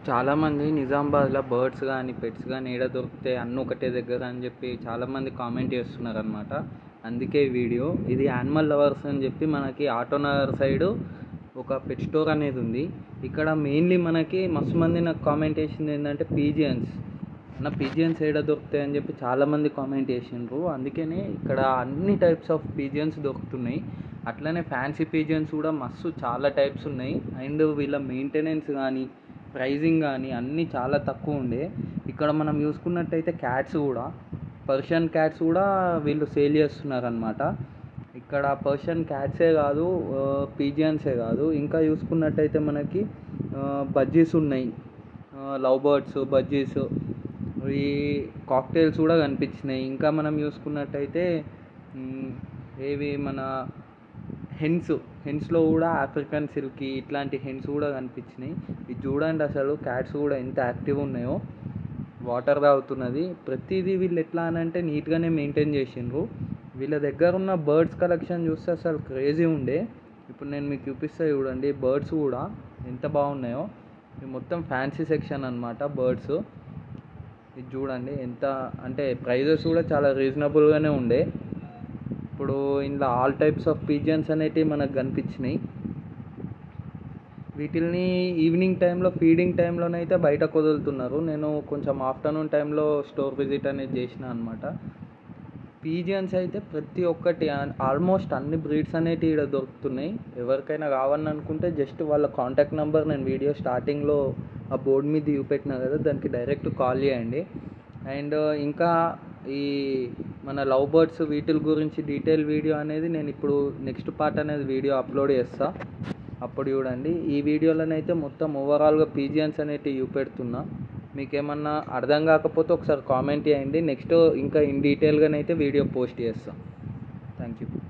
చాలామంది నిజామాబాద్లో బర్డ్స్ కానీ పెట్స్ కానీ ఏడ దొరుకుతాయి అన్నీ ఒకటే దగ్గర అని చెప్పి చాలామంది కామెంట్ చేస్తున్నారు అనమాట అందుకే ఈ వీడియో ఇది యానిమల్ లవర్స్ అని చెప్పి మనకి ఆటోనగర్ సైడు ఒక పెట్ స్టోర్ అనేది ఉంది ఇక్కడ మెయిన్లీ మనకి మస్తు మంది నాకు కామెంట్ చేసింది ఏంటంటే పీజియన్స్ అన్న పీజియన్స్ ఏడ దొరుకుతాయి అని చెప్పి చాలామంది కామెంట్ చేసిండ్రు అందుకనే ఇక్కడ అన్ని టైప్స్ ఆఫ్ పీజియన్స్ దొరుకుతున్నాయి అట్లనే ఫ్యాన్సీ పీజియన్స్ కూడా మస్తు చాలా టైప్స్ ఉన్నాయి అండ్ వీళ్ళ మెయింటెనెన్స్ కానీ ప్రైజింగ్ కానీ అన్నీ చాలా తక్కువ ఉండే ఇక్కడ మనం చూసుకున్నట్టయితే క్యాట్స్ కూడా పర్షియన్ క్యాట్స్ కూడా వీళ్ళు సేల్ చేస్తున్నారు అనమాట ఇక్కడ పర్షియన్ క్యాట్సే కాదు పీజియన్సే కాదు ఇంకా చూసుకున్నట్టయితే మనకి బజ్జీస్ ఉన్నాయి లవ్ బర్డ్స్ బజ్జీస్ ఈ కాక్టైల్స్ కూడా కనిపించినాయి ఇంకా మనం చూసుకున్నట్టయితే మ్, ఏవి మన హెన్స్ హెన్స్లో కూడా ఆఫ్రికన్ సిల్కీ ఇట్లాంటి హెన్స్ కూడా కనిపించినాయి ఇది చూడండి అసలు క్యాట్స్ కూడా ఎంత యాక్టివ్ ఉన్నాయో వాటర్ తాగుతున్నది ప్రతిదీ వీళ్ళు ఎట్లా అని అంటే నీట్గానే మెయింటైన్ చేసిండ్రు వీళ్ళ దగ్గర ఉన్న బర్డ్స్ కలెక్షన్ చూస్తే అసలు క్రేజీ ఉండే ఇప్పుడు నేను మీకు చూపిస్తా చూడండి బర్డ్స్ కూడా ఎంత బాగున్నాయో ఇది మొత్తం ఫ్యాన్సీ సెక్షన్ అనమాట బర్డ్స్ ఇది చూడండి ఎంత అంటే ప్రైజెస్ కూడా చాలా రీజనబుల్గానే ఉండే ఇప్పుడు ఇందులో ఆల్ టైప్స్ ఆఫ్ పీజియన్స్ అనేటివి మనకు కనిపించినాయి వీటిల్ని ఈవినింగ్ టైంలో ఫీడింగ్ టైంలోనైతే బయట వదులుతున్నారు నేను కొంచెం ఆఫ్టర్నూన్ టైంలో స్టోర్ విజిట్ అనేది చేసిన అనమాట పీజియన్స్ అయితే ప్రతి ఒక్కటి ఆల్మోస్ట్ అన్ని బ్రీడ్స్ అనేటివి ఇక్కడ దొరుకుతున్నాయి ఎవరికైనా కావాలని అనుకుంటే జస్ట్ వాళ్ళ కాంటాక్ట్ నెంబర్ నేను వీడియో స్టార్టింగ్లో ఆ బోర్డు మీద చూపెట్టినా కదా దానికి డైరెక్ట్ కాల్ చేయండి అండ్ ఇంకా ఈ మన లవ్ బర్డ్స్ వీటిల గురించి డీటెయిల్ వీడియో అనేది నేను ఇప్పుడు నెక్స్ట్ పార్ట్ అనేది వీడియో అప్లోడ్ చేస్తా అప్పుడు చూడండి ఈ వీడియోలోనైతే మొత్తం ఓవరాల్గా పీజియన్స్ అనేటివి చూపెడుతున్నా మీకు ఏమన్నా అర్థం కాకపోతే ఒకసారి కామెంట్ చేయండి నెక్స్ట్ ఇంకా ఇన్ డీటెయిల్గానైతే వీడియో పోస్ట్ చేస్తాం థ్యాంక్ యూ